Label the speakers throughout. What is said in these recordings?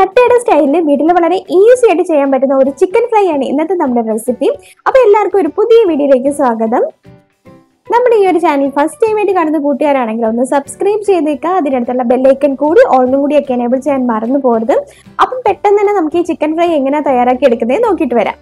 Speaker 1: തട്ടയുടെ സ്റ്റൈലിൽ വീട്ടിൽ വളരെ ഈസി ആയിട്ട് ചെയ്യാൻ പറ്റുന്ന ഒരു ചിക്കൻ ഫ്രൈ ആണ് ഇന്നത്തെ നമ്മുടെ റെസിപ്പി അപ്പോൾ എല്ലാവർക്കും ഒരു പുതിയ വീഡിയോയിലേക്ക് സ്വാഗതം നമ്മുടെ ഈ ഒരു ചാനൽ ഫസ്റ്റ് ടൈം ആയിട്ട് കാണുന്ന കൂട്ടുകാരാണെങ്കിൽ ഒന്ന് സബ്സ്ക്രൈബ് ചെയ്തേക്കുക അതിനടുത്തുള്ള ബെല്ലൈക്കൻ കൂടി ഓൾന്നും കൂടി ഒക്കെ എനേബിൾ ചെയ്യാൻ മറന്നു പോകരുത് അപ്പം പെട്ടെന്ന് തന്നെ നമുക്ക് ഈ ചിക്കൻ ഫ്രൈ എങ്ങനെയാണ് തയ്യാറാക്കി എടുക്കുന്നത് നോക്കിയിട്ട് വരാം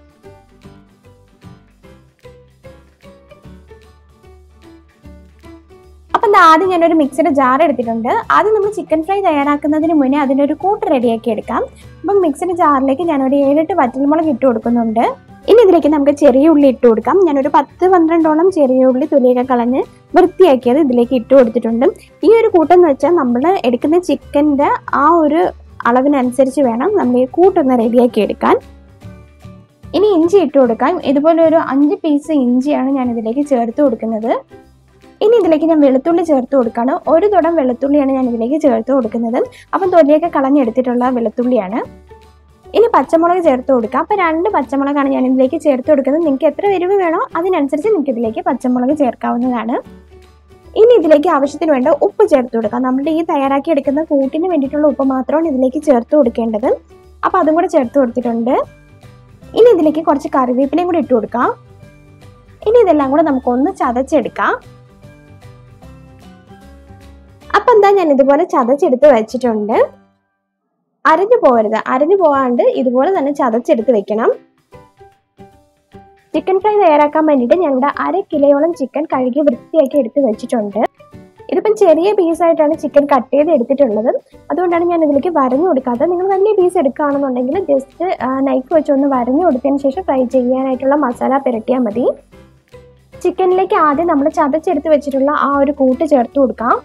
Speaker 1: അപ്പം ദാ ആദ്യം ഞാനൊരു മിക്സിയുടെ ജാർ എടുത്തിട്ടുണ്ട് ആദ്യം നമ്മൾ ചിക്കൻ ഫ്രൈ തയ്യാറാക്കുന്നതിന് മുന്നേ അതിനൊരു കൂട്ട് റെഡിയാക്കി എടുക്കാം അപ്പം മിക്സിയുടെ ജാറിലേക്ക് ഞാനൊരു ഏഴെട്ട് വറ്റൽമുളക് ഇട്ട് കൊടുക്കുന്നുണ്ട് ഇനി ഇതിലേക്ക് നമുക്ക് ചെറിയ ഉള്ളി ഇട്ട് കൊടുക്കാം ഞാനൊരു പത്ത് പന്ത്രണ്ടോളം ചെറിയ ഉള്ളി തൊലിയൊക്കെ കളഞ്ഞ് വൃത്തിയാക്കിയത് ഇതിലേക്ക് ഇട്ട് കൊടുത്തിട്ടുണ്ട് ഈ ഒരു കൂട്ടെന്ന് വെച്ചാൽ നമ്മൾ എടുക്കുന്ന ചിക്കൻ്റെ ആ ഒരു അളവിനനുസരിച്ച് വേണം നമ്മൾ ഈ കൂട്ടൊന്ന് റെഡിയാക്കി എടുക്കാൻ ഇനി ഇഞ്ചി ഇട്ട് കൊടുക്കാം ഇതുപോലെ ഒരു അഞ്ച് പീസ് ഇഞ്ചിയാണ് ഞാൻ ഇതിലേക്ക് ചേർത്ത് കൊടുക്കുന്നത് ഇനി ഇതിലേക്ക് ഞാൻ വെളുത്തുള്ളി ചേർത്ത് കൊടുക്കുകയാണ് ഒരു തുടം വെളുത്തുള്ളിയാണ് ഞാൻ ഇതിലേക്ക് ചേർത്ത് കൊടുക്കുന്നത് അപ്പം തൊലിയൊക്കെ കളഞ്ഞെടുത്തിട്ടുള്ള വെളുത്തുള്ളിയാണ് ഇനി പച്ചമുളക് ചേർത്ത് കൊടുക്കുക അപ്പോൾ രണ്ട് പച്ചമുളകാണ് ഞാൻ ഇതിലേക്ക് ചേർത്ത് കൊടുക്കുന്നത് നിങ്ങൾക്ക് എത്ര എരിവ് വേണോ അതിനനുസരിച്ച് നിങ്ങൾക്ക് ഇതിലേക്ക് പച്ചമുളക് ചേർക്കാവുന്നതാണ് ഇനി ഇതിലേക്ക് ആവശ്യത്തിന് വേണ്ട ഉപ്പ് ചേർത്ത് കൊടുക്കാം നമ്മുടെ ഈ തയ്യാറാക്കി എടുക്കുന്ന കൂട്ടിന് വേണ്ടിയിട്ടുള്ള ഉപ്പ് മാത്രമാണ് ഇതിലേക്ക് ചേർത്ത് കൊടുക്കേണ്ടത് അപ്പോൾ അതും കൂടെ ചേർത്ത് കൊടുത്തിട്ടുണ്ട് ഇനി ഇതിലേക്ക് കുറച്ച് കറിവേപ്പിലയും കൂടി ഇട്ട് കൊടുക്കാം ഇനി ഇതെല്ലാം കൂടെ നമുക്കൊന്ന് ചതച്ചെടുക്കാം അപ്പം എന്താ ഞാൻ ഇതുപോലെ ചതച്ചെടുത്ത് വെച്ചിട്ടുണ്ട് അരഞ്ഞു പോകരുത് അരഞ്ഞു പോകാണ്ട് ഇതുപോലെ തന്നെ ചതച്ചെടുത്ത് വെക്കണം ചിക്കൻ ഫ്രൈ തയ്യാറാക്കാൻ വേണ്ടിയിട്ട് ഞങ്ങളുടെ അര കിലോയോളം ചിക്കൻ കഴുകി വൃത്തിയാക്കി എടുത്ത് വെച്ചിട്ടുണ്ട് ഇതിപ്പം ചെറിയ പീസായിട്ടാണ് ചിക്കൻ കട്ട് ചെയ്ത് എടുത്തിട്ടുള്ളത് അതുകൊണ്ടാണ് ഞാൻ ഇതിലേക്ക് വരഞ്ഞു കൊടുക്കാത്തത് നിങ്ങൾ വലിയ പീസ് എടുക്കുകയാണെന്നുണ്ടെങ്കിൽ ജസ്റ്റ് നൈഫ് വെച്ച് ഒന്ന് വരഞ്ഞു കൊടുത്തതിന് ശേഷം ഫ്രൈ ചെയ്യാനായിട്ടുള്ള മസാല പുരട്ടിയാൽ മതി ചിക്കനിലേക്ക് ആദ്യം നമ്മൾ ചതച്ചെടുത്ത് വെച്ചിട്ടുള്ള ആ ഒരു കൂട്ട് ചേർത്ത് കൊടുക്കാം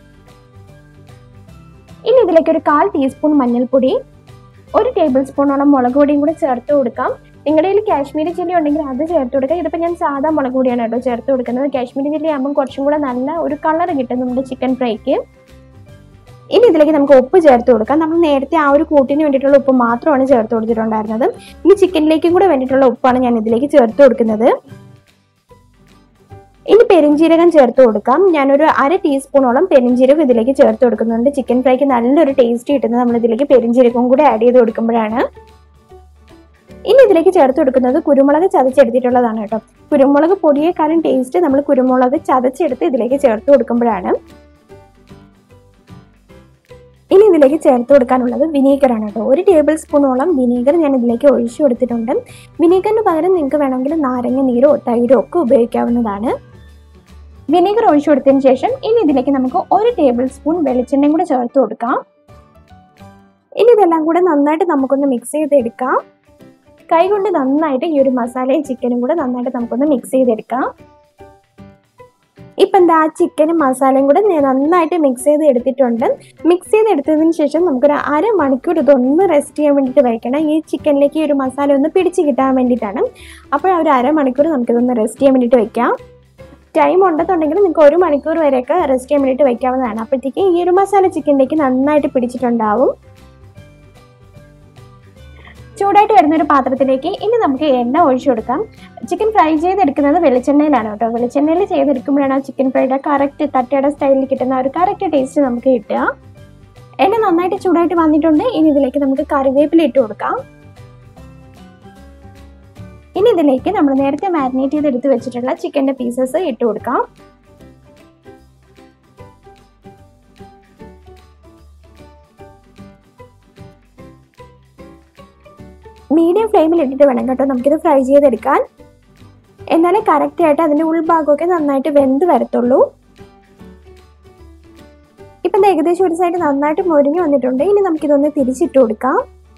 Speaker 1: ഇനി ഇതിലേക്ക് ഒരു കാൽ ടീസ്പൂൺ മഞ്ഞൾപ്പൊടി ഒരു ടേബിൾ സ്പൂണോളം മുളക് പൊടിയും കൂടി ചേർത്ത് കൊടുക്കാം നിങ്ങളുടെ കയ്യിൽ കാശ്മീരി ചില്ലി ഉണ്ടെങ്കിൽ അത് ചേർത്ത് കൊടുക്കുക ഇതിപ്പോൾ ഞാൻ സാധാ മുളക് പൊടിയാണ് കേട്ടോ ചേർത്ത് കൊടുക്കുന്നത് കാശ്മീരി ചില്ലി ആകുമ്പോൾ കുറച്ചും കൂടെ നല്ല ഒരു കളർ കിട്ടും നമ്മുടെ ചിക്കൻ ഫ്രൈക്ക് ഇനി ഇതിലേക്ക് നമുക്ക് ഉപ്പ് ചേർത്ത് കൊടുക്കാം നമ്മൾ നേരത്തെ ആ ഒരു കൂട്ടിന് വേണ്ടിയിട്ടുള്ള ഉപ്പ് മാത്രമാണ് ചേർത്ത് കൊടുത്തിട്ടുണ്ടായിരുന്നത് ഇനി ചിക്കനിലേക്കും കൂടെ വേണ്ടിയിട്ടുള്ള ഉപ്പാണ് ഞാൻ ഇതിലേക്ക് ചേർത്ത് കൊടുക്കുന്നത് ഇനി പെരിഞ്ജീരകം ചേർത്ത് കൊടുക്കാം ഞാനൊരു അര ടീസ്പൂണോളം പെരിഞ്ജീരകം ഇതിലേക്ക് ചേർത്ത് കൊടുക്കുന്നുണ്ട് ചിക്കൻ ഫ്രൈക്ക് നല്ലൊരു ടേസ്റ്റ് കിട്ടുന്നത് നമ്മൾ ഇതിലേക്ക് പെരിഞ്ജീരകവും കൂടെ ആഡ് ചെയ്ത് കൊടുക്കുമ്പോഴാണ് ഇനി ഇതിലേക്ക് ചേർത്ത് കൊടുക്കുന്നത് കുരുമുളക് ചതച്ചെടുത്തിട്ടുള്ളതാണ് കേട്ടോ കുരുമുളക് പൊടിയേക്കാളും ടേസ്റ്റ് നമ്മൾ കുരുമുളക് ചതച്ചെടുത്ത് ഇതിലേക്ക് ചേർത്ത് കൊടുക്കുമ്പോഴാണ് ഇനി ഇതിലേക്ക് ചേർത്ത് കൊടുക്കാനുള്ളത് വിനീഗറാണ് കേട്ടോ ഒരു ടേബിൾ സ്പൂണോളം വിനീഗർ ഞാൻ ഇതിലേക്ക് ഒഴിച്ചു കൊടുത്തിട്ടുണ്ട് വിനീഗറിന് പകരം നിങ്ങൾക്ക് വേണമെങ്കിൽ നാരങ്ങ നീരോ തൈരോ ഒക്കെ ഉപയോഗിക്കാവുന്നതാണ് വിനീഗർ ഒഴിച്ചു കൊടുത്തതിന് ശേഷം ഇനി ഇതിലേക്ക് നമുക്ക് ഒരു ടേബിൾ സ്പൂൺ വെളിച്ചെണ്ണയും കൂടെ ചേർത്ത് കൊടുക്കാം ഇനി ഇതെല്ലാം കൂടെ നന്നായിട്ട് നമുക്കൊന്ന് മിക്സ് ചെയ്തെടുക്കാം കൈ കൊണ്ട് നന്നായിട്ട് ഈ ഒരു മസാലയും ചിക്കനും കൂടെ നന്നായിട്ട് നമുക്കൊന്ന് മിക്സ് ചെയ്തെടുക്കാം ഇപ്പം എന്താ ചിക്കനും മസാലയും കൂടെ ഞാൻ നന്നായിട്ട് മിക്സ് ചെയ്ത് എടുത്തിട്ടുണ്ട് മിക്സ് ചെയ്ത് എടുത്തതിന് ശേഷം നമുക്കൊരു അരമണിക്കൂർ ഇതൊന്ന് റെസ്റ്റ് ചെയ്യാൻ വേണ്ടിയിട്ട് വയ്ക്കണം ഈ ചിക്കനിലേക്ക് ഈ ഒരു മസാല ഒന്ന് പിടിച്ച് കിട്ടാൻ വേണ്ടിയിട്ടാണ് അപ്പോൾ ഒരു അരമണിക്കൂർ നമുക്കിതൊന്ന് റെസ്റ്റ് ചെയ്യാൻ വേണ്ടിയിട്ട് വെക്കാം ടൈം ഉണ്ടെന്നുണ്ടെങ്കിൽ നിങ്ങൾക്ക് ഒരു മണിക്കൂർ വരെയൊക്കെ റെസ്റ്റ് ചെയ്യാൻ വേണ്ടിയിട്ട് വെക്കാവുന്നതാണ് അപ്പോഴത്തേക്ക് ഈ ഒരു മസാല ചിക്കനിലേക്ക് നന്നായിട്ട് പിടിച്ചിട്ടുണ്ടാവും ചൂടായിട്ട് വരുന്ന ഒരു പാത്രത്തിലേക്ക് ഇനി നമുക്ക് എണ്ണ ഒഴിച്ചു കൊടുക്കാം ചിക്കൻ ഫ്രൈ ചെയ്തെടുക്കുന്നത് വെളിച്ചെണ്ണയിലാണ് കേട്ടോ വെളിച്ചെണ്ണയിൽ ചെയ്തെടുക്കുമ്പോഴാണ് ആ ചിക്കൻ ഫ്രൈയുടെ കറക്റ്റ് തട്ടയുടെ സ്റ്റൈലിൽ കിട്ടുന്ന ഒരു കറക്റ്റ് ടേസ്റ്റ് നമുക്ക് കിട്ടുക എണ്ണ നന്നായിട്ട് ചൂടായിട്ട് വന്നിട്ടുണ്ട് ഇനി ഇതിലേക്ക് നമുക്ക് കറിവേപ്പില ഇട്ട് കൊടുക്കാം ഇനി ഇതിലേക്ക് നമ്മൾ നേരത്തെ മാരിനേറ്റ് ചെയ്ത് എടുത്ത് വെച്ചിട്ടുള്ള ചിക്കൻ്റെ പീസസ് ഇട്ട് കൊടുക്കാം മീഡിയം ഫ്ലെയിമിൽ ഇട്ടിട്ട് വേണം കേട്ടോ നമുക്കിത് ഫ്രൈ ചെയ്തെടുക്കാൻ എന്നാലേ കറക്റ്റ് ആയിട്ട് അതിൻ്റെ ഉൾഭാഗമൊക്കെ നന്നായിട്ട് വെന്ത് വരത്തുള്ളൂ ഇപ്പം ഏകദേശം ഒരു സൈഡ് നന്നായിട്ട് മൊരിഞ്ഞു വന്നിട്ടുണ്ട് ഇനി നമുക്കിതൊന്ന് തിരിച്ചിട്ട് കൊടുക്കാം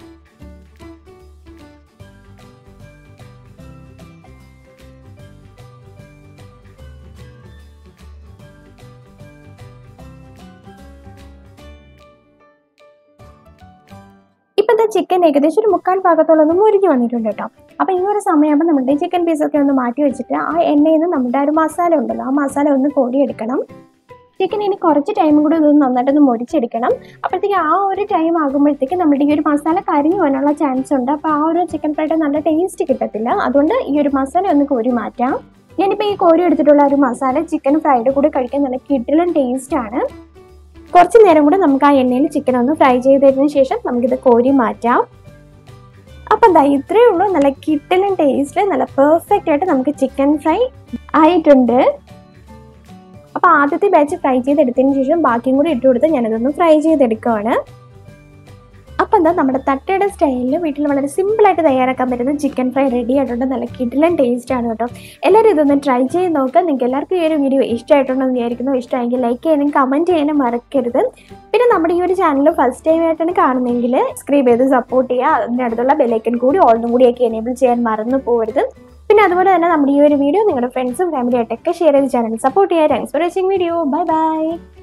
Speaker 1: ഇപ്പോഴത്തെ ചിക്കൻ ഏകദേശം ഒരു മുക്കാൽ ഭാഗത്തോളം ഒന്ന് മുരിഞ്ഞു വന്നിട്ടുണ്ട് കേട്ടോ അപ്പോൾ ഈ ഒരു സമയമാകുമ്പോൾ നമ്മുടെ ചിക്കൻ പീസൊക്കെ ഒന്ന് മാറ്റി വെച്ചിട്ട് ആ എണ്ണയിൽ നിന്ന് നമ്മുടെ ആ ഒരു മസാല ഉണ്ടല്ലോ ആ മസാല ഒന്ന് കോരിയെടുക്കണം ചിക്കൻ ഇനി കുറച്ച് ടൈം കൂടി ഇതൊന്ന് നന്നായിട്ടൊന്ന് മുരിച്ചെടുക്കണം അപ്പോഴത്തേക്ക് ആ ഒരു ടൈം ആകുമ്പോഴത്തേക്ക് നമ്മുടെ ഈ ഒരു മസാല കരിഞ്ഞു പോകാനുള്ള ചാൻസ് ഉണ്ട് അപ്പോൾ ആ ഒരു ചിക്കൻ ഫ്രൈഡ് നല്ല ടേസ്റ്റ് കിട്ടത്തില്ല അതുകൊണ്ട് ഈ ഒരു മസാല ഒന്ന് കോരി മാറ്റാം ഞാനിപ്പോൾ ഈ കോരി എടുത്തിട്ടുള്ള ഒരു മസാല ചിക്കൻ ഫ്രൈഡ് കൂടി കഴിക്കാൻ നല്ല കിട്ടിലും ടേസ്റ്റ് ആണ് കുറച്ച് നേരം കൂടെ നമുക്ക് ആ എണ്ണയിൽ ചിക്കൻ ഒന്ന് ഫ്രൈ ചെയ്തതിന് ശേഷം നമുക്കിത് കോരി മാറ്റാം അപ്പം എന്താ ഇത്രയേ ഉള്ളൂ നല്ല കിട്ടലും ടേസ്റ്റ് നല്ല പെർഫെക്റ്റ് ആയിട്ട് നമുക്ക് ചിക്കൻ ഫ്രൈ ആയിട്ടുണ്ട് അപ്പോൾ ആദ്യത്തെ ബാച്ച് ഫ്രൈ ചെയ്തെടുത്തതിന് ശേഷം ബാക്കിയും കൂടി ഇട്ട് കൊടുത്ത് ഞാനതൊന്ന് ഫ്രൈ ചെയ്തെടുക്കുകയാണ് അപ്പം എന്താ നമ്മുടെ തട്ടയുടെ സ്റ്റൈലിൽ വീട്ടിൽ വളരെ സിമ്പിളായിട്ട് തയ്യാറാക്കാൻ പറ്റുന്ന ചിക്കൻ ഫ്രൈ റെഡി ആയിട്ടുണ്ട് നല്ല കിടിലൻ ടേസ്റ്റ് ആണ് കേട്ടോ എല്ലാവരും ഇതൊന്ന് ട്രൈ ചെയ്ത് നോക്കുക നിങ്ങൾക്ക് എല്ലാവർക്കും ഈ ഒരു വീഡിയോ ഇഷ്ടമായിട്ടുണ്ടെന്ന് വിചാരിക്കുന്നു ഇഷ്ടമായെങ്കിൽ ലൈക്ക് ചെയ്യാനും കമൻറ്റ് ചെയ്യാനും മറക്കരുത് പിന്നെ നമ്മുടെ ഈ ഒരു ചാനൽ ഫസ്റ്റ് ടൈം ആയിട്ടാണ് കാണുന്നതെങ്കിൽ സബ്സ്ക്രൈബ് ചെയ്ത് സപ്പോർട്ട് ചെയ്യുക അതിൻ്റെ അടുത്തുള്ള ബെലൈക്കൻ കൂടി ഓൾഡും കൂടിയൊക്കെ എനേബിൾ ചെയ്യാൻ മറന്നു പോകരുത് പിന്നെ അതുപോലെ തന്നെ നമ്മുടെ ഈ ഒരു വീഡിയോ നിങ്ങളുടെ ഫ്രണ്ട്സും ഫാമിലിയായിട്ടൊക്കെ ഷെയർ ചെയ്ത് ചാനൽ സപ്പോർട്ട് ചെയ്യുക thanks for watching video bye by